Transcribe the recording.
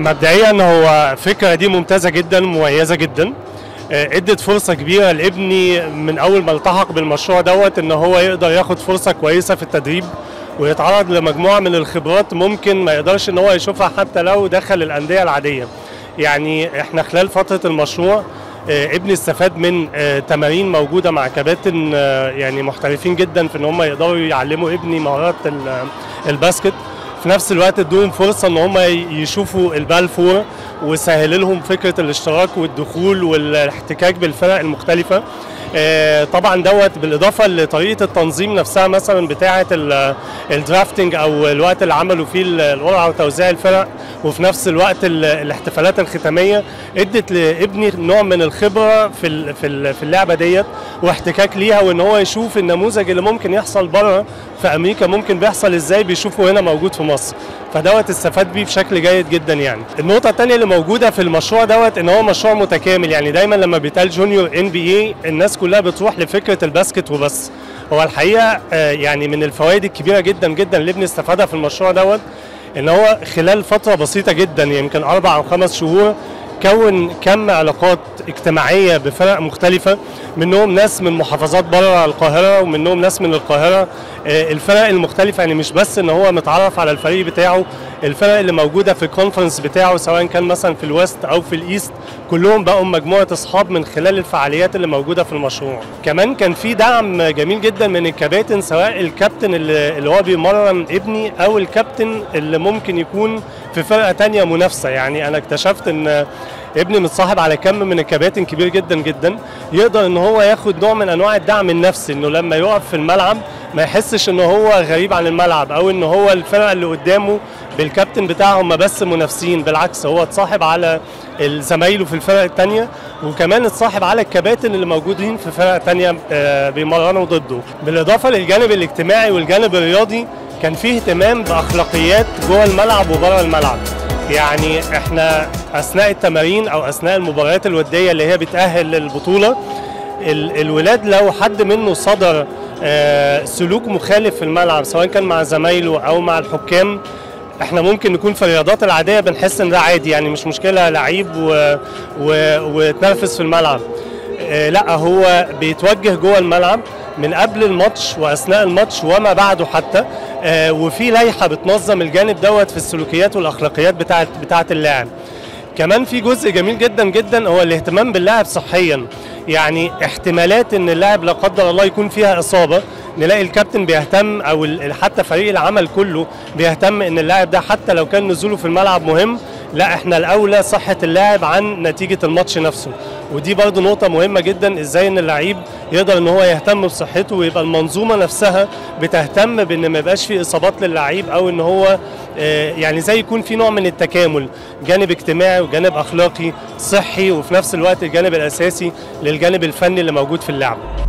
مبدئيا هو فكره دي ممتازه جدا مميزه جدا آه، ادت فرصه كبيره لابني من اول ما التحق بالمشروع دوت ان هو يقدر ياخد فرصه كويسه في التدريب ويتعرض لمجموعه من الخبرات ممكن ما يقدرش ان هو يشوفها حتى لو دخل الانديه العاديه يعني احنا خلال فتره المشروع آه، ابني استفاد من آه، تمارين موجوده مع كباتن آه، يعني محترفين جدا في ان هم يقدروا يعلموا ابني مهارات ال- الباسكت في نفس الوقت ادوهم فرصه ان هم يشوفوا البال فور وسهل لهم فكره الاشتراك والدخول والاحتكاك بالفرق المختلفه آه، طبعا دوت بالاضافه لطريقه التنظيم نفسها مثلا بتاعه ال- الدرافتنج او الوقت اللي عملوا فيه ال- القرعه وتوزيع الفرق وفي نفس الوقت ال- الاحتفالات الختاميه ادت لابني نوع من الخبره في ال- في ال- في اللعبه ديت واحتكاك ليها وان هو يشوف النموذج اللي ممكن يحصل بره في امريكا ممكن بيحصل ازاي بيشوفه هنا موجود في مصر فدوت استفاد بيه بشكل جيد جدا يعني النقطه الثانيه اللي موجوده في المشروع دوت ان هو مشروع متكامل يعني دايما لما بيتقال جونيور ان بي اي الناس كلها بتروح لفكره الباسكت وبس هو الحقيقه آه، يعني من الفوائد الكبيره جدا جدا اللي ابني استفادها في المشروع دوت ان هو خلال فتره بسيطه جدا يمكن اربع او خمس شهور كون كم علاقات اجتماعيه بفرق مختلفه منهم ناس من محافظات بره القاهره ومنهم ناس من القاهره آه، الفرق المختلفه يعني مش بس ان هو متعرف على الفريق بتاعه الفرق اللي موجوده في الكونفرنس بتاعه سواء كان مثلا في الويست او في الايست كلهم بقوا مجموعه اصحاب من خلال الفعاليات اللي موجوده في المشروع كمان كان في دعم جميل جدا من الكباتن سواء الكابتن اللي اللي هو بيمرن ابني او الكابتن اللي ممكن يكون في فرقه تانية منافسه يعني انا اكتشفت ان ابني متصاحب على كم من الكباتن كبير جدا جدا يقدر ان هو ياخد نوع من انواع الدعم النفسي انه لما يقف في الملعب ما يحسش ان هو غريب عن الملعب او ان هو الفرقه اللي قدامه بالكابتن بتاعهم بس منافسين بالعكس هو اتصاحب على زمايله في الفرق التانية وكمان اتصاحب على الكباتن اللي موجودين في فرق تانية آه، بيمرنوا ضده بالاضافه للجانب الاجتماعي والجانب الرياضي كان فيه اهتمام باخلاقيات جوه الملعب وبره الملعب يعني احنا اثناء التمارين او اثناء المباريات الوديه اللي هي بتاهل للبطوله ال- الولاد لو حد منه صدر آه، سلوك مخالف في الملعب سواء كان مع زمايله او مع الحكام احنا ممكن نكون في الرياضات العاديه بنحس ان ده عادي يعني مش مشكله لعيب و... و... وتنرفز في الملعب آه، لا هو بيتوجه جوه الملعب من قبل الماتش واثناء الماتش وما بعده حتى آه، وفي لائحه بتنظم الجانب دوت في السلوكيات والاخلاقيات بتاعه بتاعه اللاعب كمان في جزء جميل جدا جدا هو الاهتمام باللاعب صحيا يعني احتمالات ان اللاعب لا قدر الله يكون فيها اصابه نلاقي الكابتن بيهتم او ال- حتى فريق العمل كله بيهتم ان اللاعب ده حتى لو كان نزوله في الملعب مهم لا احنا الاولى صحه اللاعب عن نتيجه الماتش نفسه ودي برضو نقطه مهمه جدا ازاي ان اللعيب يقدر ان هو يهتم بصحته ويبقى المنظومه نفسها بتهتم بان ما يبقاش في اصابات للعيب او ان هو آه، يعني زي يكون في نوع من التكامل جانب اجتماعي وجانب اخلاقي صحي وفي نفس الوقت الجانب الاساسي للجانب الفني اللي موجود في اللعبه